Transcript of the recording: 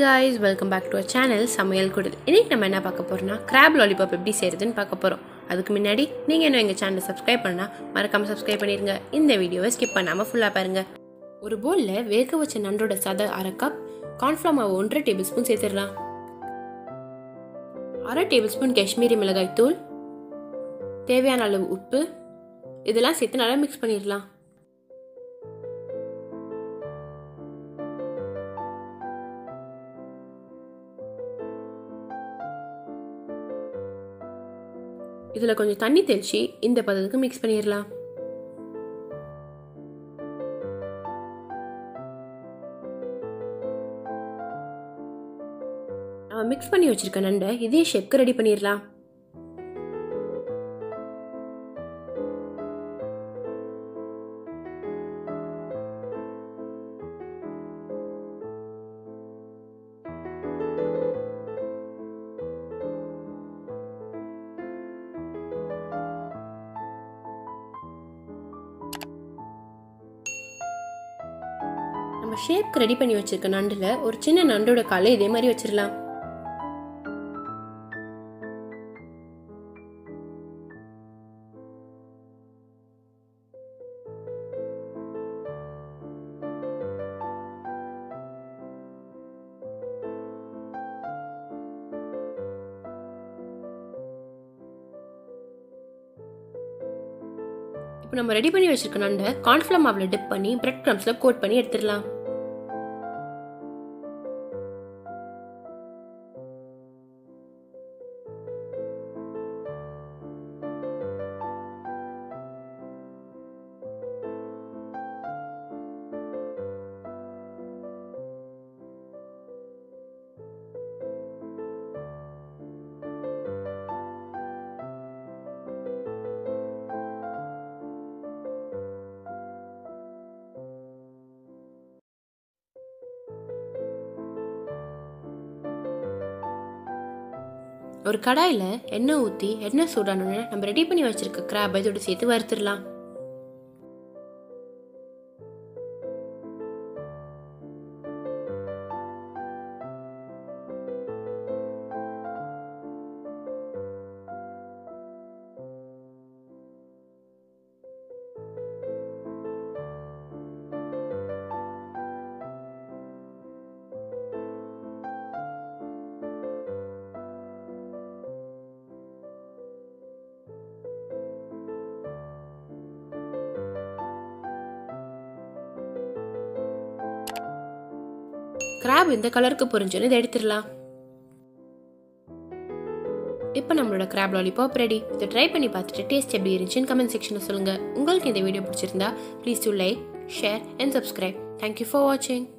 guys welcome back to a channel Samayal Kudil இன்னைக்கு நம்ம என்ன பார்க்க போறோம்னா கிராப் லாலிபாப் எப்படி செய்யறதுன்னு பார்க்க போகிறோம் அதுக்கு முன்னாடி நீங்கள் இன்னும் எங்கள் சேனலை சப்ஸ்கிரைப் பண்ணால் மறக்காமல் சப்ஸ்கிரைப் பண்ணிடுங்க இந்த வீடியோவை ஸ்கிப் பண்ணாமல் ஃபுல்லாக பாருங்க ஒரு பவுலில் வேக வச்ச நண்டோட சதை அரை கப் கார்ன்ஃப்ளவர் மாவு ஒன்றரை டேபிள் ஸ்பூன் சேர்த்துடலாம் அரை டேபிள் ஸ்பூன் காஷ்மீரி மிளகாய் தூள் தேவையான அளவு உப்பு இதெல்லாம் சேர்த்து நல்லா மிக்ஸ் பண்ணிடலாம் இதில் கொஞ்சம் தண்ணி தெளித்து இந்த பதத்துக்கு மிக்ஸ் பண்ணிடலாம் நம்ம மிக்ஸ் பண்ணி வச்சிருக்க நண்டை இதே ஷேப்க்கு ரெடி பண்ணிடலாம் நம்ம ஷேப்க்கு ரெடி பண்ணி வச்சிருக்க நண்டுல ஒரு சின்ன நண்டோட காலை இதே மாதிரி வச்சிடலாம் இப்போ நம்ம ரெடி பண்ணி வச்சிருக்க நண்டை கார்ன்ஃப்ளவர் மாவில் டிப் பண்ணி பிரெட் க்ரம்ஸில் கோட் பண்ணி எடுத்துடலாம் ஒரு கடாயில் எண்ணெய் ஊற்றி எண்ணெய் சூடானோன்னு நம்ம ரெடி பண்ணி வச்சிருக்க கிராப் இதோட சேர்த்து வறுத்துடலாம் கிராப் இந்த கலருக்கு பொரிஞ்சோன்னு இதை எடுத்துடலாம் இப்போ நம்மளோட கிராப் லாலிபாப் ரெடி இதை ட்ரை பண்ணி பார்த்துட்டு டேஸ்ட் எப்படி இருந்துச்சுன்னு கமெண்ட் செக்ஷனில் சொல்லுங்கள் உங்களுக்கு இந்த வீடியோ பிடிச்சிருந்தா please do like share and subscribe thank you for வாட்சிங்